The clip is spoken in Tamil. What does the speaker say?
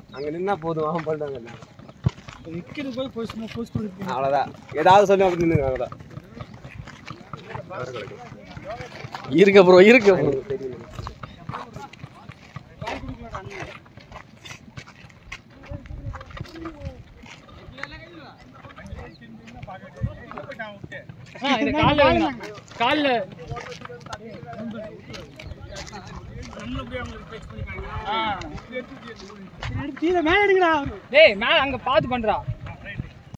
அங்க நின்னா போதும் அவன் பண்ணுவாங்க நிக்கிறது போய் போய் சும்மா போஸ்ட் பண்ணிருக்கீங்க அவ்வளவுதான் ஏதாவது சொல்லி அப்படி நின்று அவ்வளோதான் இருக்க ப்ரோ இருக்க bro. தெரியும் கால்ல வைங்க. கால்ல ஆ. டேய் மேல அங்க பாத்து பண்றா